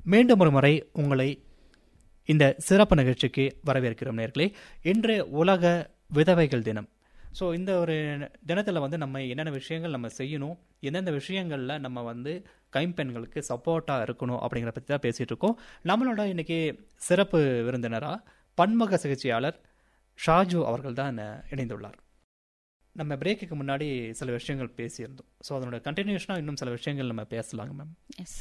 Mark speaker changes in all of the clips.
Speaker 1: மீண்டும் ஒரு முறை உங்களை இந்த சிறப்பு நிகழ்ச்சிக்கு வரவேற்கிறோம் நேர்களே இன்று உலக விதவைகள் தினம் ஸோ இந்த ஒரு தினத்தில் வந்து நம்ம என்னென்ன விஷயங்கள் நம்ம செய்யணும் எந்தெந்த விஷயங்களில் நம்ம வந்து கைம்பெண்களுக்கு சப்போர்ட்டாக இருக்கணும் அப்படிங்கிற பற்றி தான் பேசிகிட்டு இருக்கோம் நம்மளோட இன்னைக்கு சிறப்பு விருந்தினராக பன்முக சிகிச்சையாளர் ஷாஜு அவர்கள் தான் இணைந்துள்ளார் நம்ம பிரேக்குக்கு முன்னாடி சில விஷயங்கள் பேசியிருந்தோம் ஸோ அதனோட கண்டினியூஷனாக இன்னும் சில விஷயங்கள் நம்ம பேசலாங்க மேம்
Speaker 2: எஸ்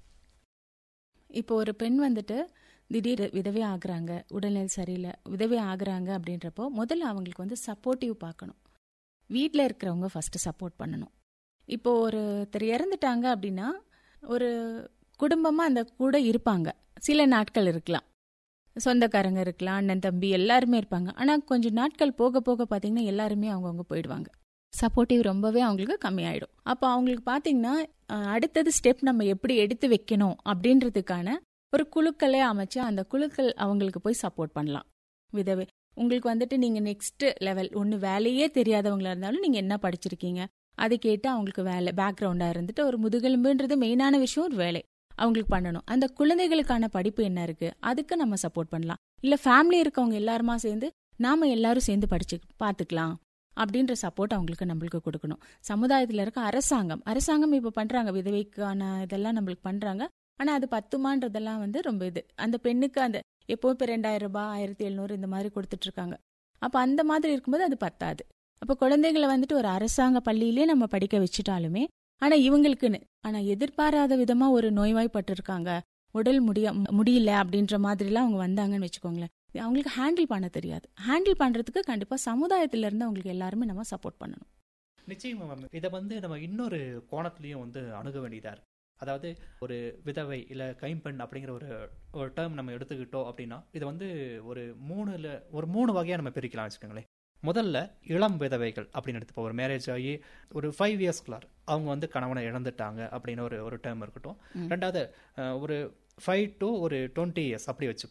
Speaker 2: இப்போ ஒரு பெண் வந்துட்டு திடீர் விதவை ஆகுறாங்க உடல்நிலை சரியில்லை விதவை ஆகுறாங்க அப்படின்றப்போ முதல்ல அவங்களுக்கு வந்து சப்போர்ட்டிவ் பார்க்கணும் வீட்டில் இருக்கிறவங்க ஃபர்ஸ்ட் சப்போர்ட் பண்ணணும் இப்போ ஒருத்தர் இறந்துட்டாங்க அப்படின்னா ஒரு குடும்பமாக அந்த கூட இருப்பாங்க சில நாட்கள் இருக்கலாம் சொந்தக்காரங்க இருக்கலாம் அண்ணன் தம்பி எல்லாருமே இருப்பாங்க ஆனால் கொஞ்சம் நாட்கள் போக போக பார்த்தீங்கன்னா எல்லாருமே அவங்கவுங்க போயிடுவாங்க சப்போர்ட்டிவ் ரொம்பவே அவங்களுக்கு கம்மியாயிடும் அப்போ அவங்களுக்கு பார்த்தீங்கன்னா அஹ், அடுத்தது ஸ்டெப் நம்ம எப்படி எடுத்து வைக்கணும் அப்படின்றதுக்கான ஒரு குழுக்களே அமைச்சு அந்த குழுக்கள் அவங்களுக்கு போய் சப்போர்ட் பண்ணலாம் விதவை உங்களுக்கு வந்துட்டு நீங்க நெக்ஸ்ட் லெவல் ஒன்று வேலையே தெரியாதவங்களா இருந்தாலும் நீங்க என்ன படிச்சிருக்கீங்க அதை கேட்டு அவங்களுக்கு வேலை பேக்ரவுண்டா இருந்துட்டு ஒரு முதுகெலும்புன்றது மெயினான விஷயம் ஒரு வேலை அவங்களுக்கு பண்ணணும் அந்த குழந்தைகளுக்கான படிப்பு என்ன இருக்கு அதுக்கு நம்ம சப்போர்ட் பண்ணலாம் இல்ல ஃபேமிலி இருக்கவங்க எல்லாருமா சேர்ந்து நாம எல்லாரும் சேர்ந்து படிச்சு பார்த்துக்கலாம் அப்படின்ற சப்போர்ட் அவங்களுக்கு நம்மளுக்கு கொடுக்கணும் சமுதாயத்துல இருக்க அரசாங்கம் அரசாங்கம் இப்ப பண்றாங்க விதவைக்கான இதெல்லாம் நம்மளுக்கு பண்றாங்க ஆனா அது பத்துமான்றதெல்லாம் வந்து ரொம்ப இது அந்த பெண்ணுக்கு அந்த எப்போ இப்போ ரெண்டாயிரம் ரூபாய் ஆயிரத்தி எழுநூறு இந்த மாதிரி கொடுத்துட்டு இருக்காங்க அப்ப அந்த மாதிரி இருக்கும்போது அது பத்தாது அப்ப குழந்தைகளை வந்துட்டு ஒரு அரசாங்க பள்ளியிலே நம்ம படிக்க வச்சுட்டாலுமே ஆனா இவங்களுக்குன்னு ஆனா எதிர்பாராத விதமா ஒரு நோய்வாய்ப்பட்டு இருக்காங்க உடல் முடிய முடியல அப்படின்ற மாதிரிலாம் அவங்க வந்தாங்கன்னு வச்சுக்கோங்களேன் அவங்களுக்கு ஹேண்டில் பண்ண தெரியாது ஹேண்டில் பண்றதுக்கு கண்டிப்பா சமுதாயத்துல இருந்து அவங்களுக்கு எல்லாருமே நம்ம சப்போர்ட் பண்ணணும்
Speaker 1: நிச்சயமா மேம் இதை வந்து நம்ம இன்னொரு கோணத்துலயும் வந்து அணுக வேண்டியதா இருக்கு அதாவது ஒரு விதவை இல்ல கைம்பெண் அப்படிங்கிற ஒரு ஒரு டேர்ம் நம்ம எடுத்துக்கிட்டோம் அப்படின்னா இது வந்து ஒரு மூணுல ஒரு மூணு வகையா நம்ம பிரிக்கலாம் வச்சுக்கோங்களேன் முதல்ல இளம் விதவைகள் அப்படின்னு எடுத்துப்போம் ஒரு மேரேஜ் ஆகி ஒரு ஃபைவ் இயர்ஸ்குள்ளார் அவங்க வந்து கணவனை இழந்துட்டாங்க அப்படின்னு ஒரு ஒரு டேர்ம் இருக்கட்டும்
Speaker 2: ம்.
Speaker 1: ரெண்டாவது அஹ், ஒரு ஃபைவ் டு ஒரு டுவெண்ட்டி இயர்ஸ் அப்படி வச்சுப்போம்